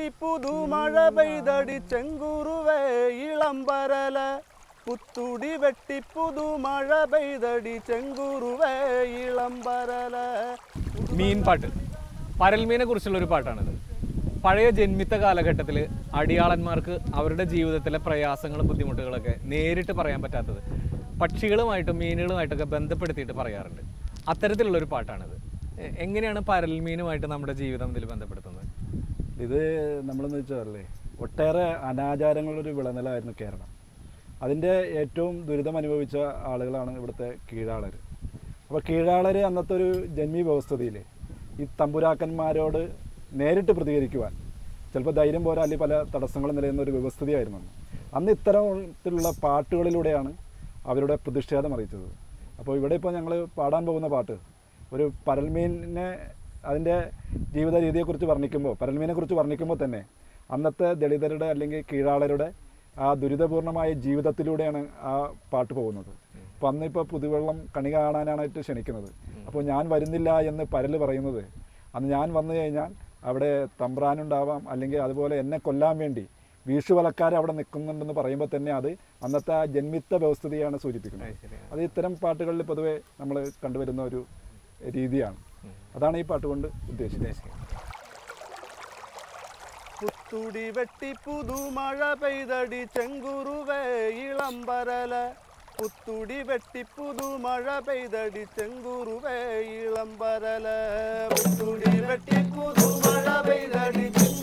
വെട്ടി പുതുമഴ പെയ്തടി ചെങ്കുറുവേ ഇളംബരല പുത്തുടി വെട്ടി പുതുമഴ പെയ്തടി ചെങ്കുറുവേ ഇളംബരല മീൻ പാട്ട് പരൽമീനെ കുറിച്ചുള്ള ഒരു പാട്ടാണിത് പഴയ ജന്മിത്ത കാലഘട്ടത്തിൽ അടിയാളന്മാർക്ക് അവരുടെ ജീവിതത്തിലെ പ്രയാസങ്ങളും ബുദ്ധിമുട്ടുകളൊക്കെ നേരിട്ട് പറയാൻ പറ്റാത്തത് പക്ഷികളുമായിട്ടും മീനുകളുമായിട്ടൊക്കെ ബന്ധപ്പെടുത്തിയിട്ട് പറയാറുണ്ട് അത്തരത്തിലുള്ള ഒരു പാട്ടാണിത് എ- എങ്ങനെയാണ് പരൽമീനുമായിട്ട് നമ്മുടെ ജീവിതം ഇതിൽ ബന്ധപ്പെടുത്തുന്നത് ഇത് നമ്മളെന്ന് വെച്ചാലേ ഒട്ടേറെ അനാചാരങ്ങളൊരു വിളനിലമായിരുന്നു കേരളം അതിൻ്റെ ഏറ്റവും ദുരിതം അനുഭവിച്ച ആളുകളാണ് ഇവിടുത്തെ കീഴാളർ അപ്പോൾ കീഴാളർ അന്നത്തെ ഒരു ജന്മി വ്യവസ്ഥതയിൽ ഈ തമ്പുരാക്കന്മാരോട് നേരിട്ട് പ്രതികരിക്കുവാൻ ചിലപ്പോൾ ധൈര്യം പോരാ അല്ലെങ്കിൽ പല തടസ്സങ്ങളും നിലയുന്ന ഒരു വ്യവസ്ഥതയായിരുന്നു അന്ന് അന്ന് ഇത്തരത്തിലുള്ള പാട്ടുകളിലൂടെയാണ് അവരുടെ പ്രതിഷേധം അറിയിച്ചത് അപ്പോൾ ഇവിടെ ഇപ്പോൾ ഞങ്ങൾ പാടാൻ പോകുന്ന പാട്ട് ഒരു പരൽമീനിനെ അതിൻ്റെ ജീവിത രീതിയെക്കുറിച്ച് വർണ്ണിക്കുമ്പോൾ പരൽമീനെക്കുറിച്ച് വർണ്ണിക്കുമ്പോൾ തന്നെ അന്നത്തെ ദളിതരുടെ അല്ലെങ്കിൽ കീഴാളരുടെ ആ ദുരിതപൂർണമായ ജീവിതത്തിലൂടെയാണ് ആ പാട്ട് പോകുന്നത് അപ്പോൾ അന്നിപ്പോൾ പുതുവെള്ളം കണി കാണാനായിട്ട് ക്ഷണിക്കുന്നത് അപ്പോൾ ഞാൻ വരുന്നില്ല എന്ന് പരൽ പറയുന്നത് അന്ന് ഞാൻ വന്നു കഴിഞ്ഞാൽ അവിടെ തമ്പ്രാനുണ്ടാവാം അല്ലെങ്കിൽ അതുപോലെ എന്നെ കൊല്ലാൻ വേണ്ടി വീഷുവലക്കാർ അവിടെ നിൽക്കുന്നുണ്ടെന്ന് പറയുമ്പോൾ തന്നെ അത് അന്നത്തെ ആ ജന്മിത്ത വ്യവസ്ഥിതിയാണ് സൂചിപ്പിക്കുന്നത് അത് ഇത്തരം പാട്ടുകളിൽ പൊതുവെ നമ്മൾ കണ്ടുവരുന്ന ഒരു രീതിയാണ് അതാണ് ഈ പാട്ട് കൊണ്ട് ഉദ്ദേശിച്ചത് പുത്തുടി വെട്ടി പുതുമഴ പെയ്തടി ചെങ്കുറുവേ ഇളംബരല പുത്തുടി വെട്ടി പുതുമഴ പെയ്തടി ചെങ്കുറുവേ ഇളംബരല പുത്തുടി വെട്ടി പുതുമഴ പെയ്തടി ചെങ്കുറുവേ